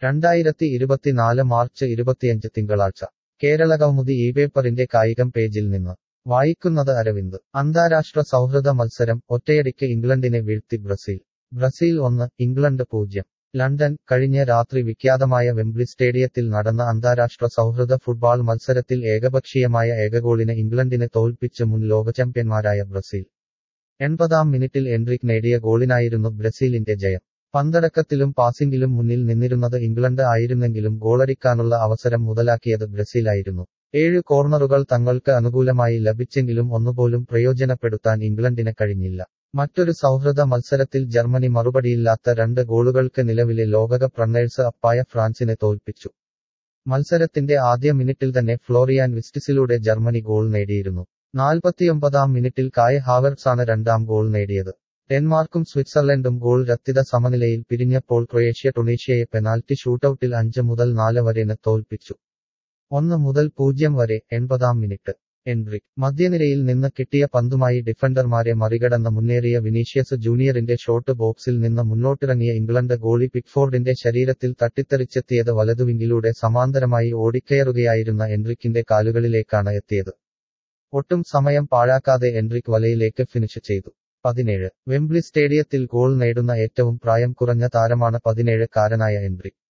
രണ്ടായിരത്തി ഇരുപത്തിനാല് മാർച്ച് ഇരുപത്തിയഞ്ച് തിങ്കളാഴ്ച കേരളകൗമുദി ഈ പേപ്പറിന്റെ കായികം പേജിൽ നിന്ന് വായിക്കുന്നത് അരവിന്ദ് അന്താരാഷ്ട്ര സൗഹൃദ മത്സരം ഒറ്റയടിക്ക് ഇംഗ്ലണ്ടിനെ വീഴ്ത്തി ബ്രസീൽ ബ്രസീൽ ഒന്ന് ഇംഗ്ലണ്ട് പൂജ്യം ലണ്ടൻ കഴിഞ്ഞ രാത്രി വിഖ്യാതമായ വെംബ്ലി സ്റ്റേഡിയത്തിൽ നടന്ന അന്താരാഷ്ട്ര സൗഹൃദ ഫുട്ബോൾ മത്സരത്തിൽ ഏകപക്ഷീയമായ ഏകഗോളിന് ഇംഗ്ലണ്ടിനെ തോൽപ്പിച്ച് മുൻ ലോക ചാമ്പ്യന്മാരായ ബ്രസീൽ എൺപതാം മിനിറ്റിൽ എൻട്രിക് നേടിയ ഗോളിനായിരുന്നു ബ്രസീലിന്റെ ജയം പന്തടക്കത്തിലും പാസിംഗിലും മുന്നിൽ നിന്നിരുന്നത് ഇംഗ്ലണ്ട് ആയിരുന്നെങ്കിലും ഗോളടിക്കാനുള്ള അവസരം മുതലാക്കിയത് ബ്രസീലായിരുന്നു ഏഴ് കോർണറുകൾ തങ്ങൾക്ക് അനുകൂലമായി ലഭിച്ചെങ്കിലും ഒന്നുപോലും പ്രയോജനപ്പെടുത്താൻ ഇംഗ്ലണ്ടിന് കഴിഞ്ഞില്ല മറ്റൊരു സൗഹൃദ മത്സരത്തിൽ ജർമ്മനി മറുപടിയില്ലാത്ത രണ്ട് ഗോളുകൾക്ക് നിലവിലെ ലോകകപ്പ് റണ്ണേഴ്സ് അപ്പായ ഫ്രാൻസിനെ തോൽപ്പിച്ചു മത്സരത്തിന്റെ ആദ്യ മിനിറ്റിൽ തന്നെ ഫ്ലോറിയാൻ വിസ്റ്റിസിലൂടെ ജർമ്മനി ഗോൾ നേടിയിരുന്നു നാൽപ്പത്തിയൊമ്പതാം മിനിറ്റിൽ കായ് ഹാവർട്സാണ് രണ്ടാം ഗോൾ നേടിയത് ഡെൻമാർക്കും സ്വിറ്റ്സർലൻഡും ഗോൾ രത്തിത സമനിലയിൽ പിരിഞ്ഞപ്പോൾ ക്രൊയേഷ്യ ടുണീഷ്യയെ പെനാൽറ്റി ഷൂട്ടൌട്ടിൽ അഞ്ച് മുതൽ നാല് വരെന് തോൽപ്പിച്ചു ഒന്ന് മുതൽ പൂജ്യം വരെ എൺപതാം മിനിറ്റ് എൻട്രിക് മധ്യനിരയിൽ നിന്ന് കിട്ടിയ പന്തുമായി ഡിഫൻഡർമാരെ മറികടന്ന് മുന്നേറിയ വിനീഷ്യസ് ജൂനിയറിന്റെ ഷോട്ട് ബോക്സിൽ നിന്ന് മുന്നോട്ടിറങ്ങിയ ഇംഗ്ലണ്ട് ഗോളി പിക്ഫോർഡിന്റെ ശരീരത്തിൽ തട്ടിത്തെറിച്ചെത്തിയത് വലതുവിങ്ങിലൂടെ സമാന്തരമായി ഓടിക്കയറുകയായിരുന്ന എൻട്രിക്കിന്റെ കാലുകളിലേക്കാണ് എത്തിയത് ഒട്ടും സമയം പാഴാക്കാതെ എൻട്രിക് വലയിലേക്ക് ഫിനിഷ് ചെയ്തു പതിനേഴ് വെംബ്ലി സ്റ്റേഡിയത്തിൽ ഗോൾ നേടുന്ന ഏറ്റവും പ്രായം കുറഞ്ഞ താരമാണ് പതിനേഴ് കാരനായ എൻട്രിക്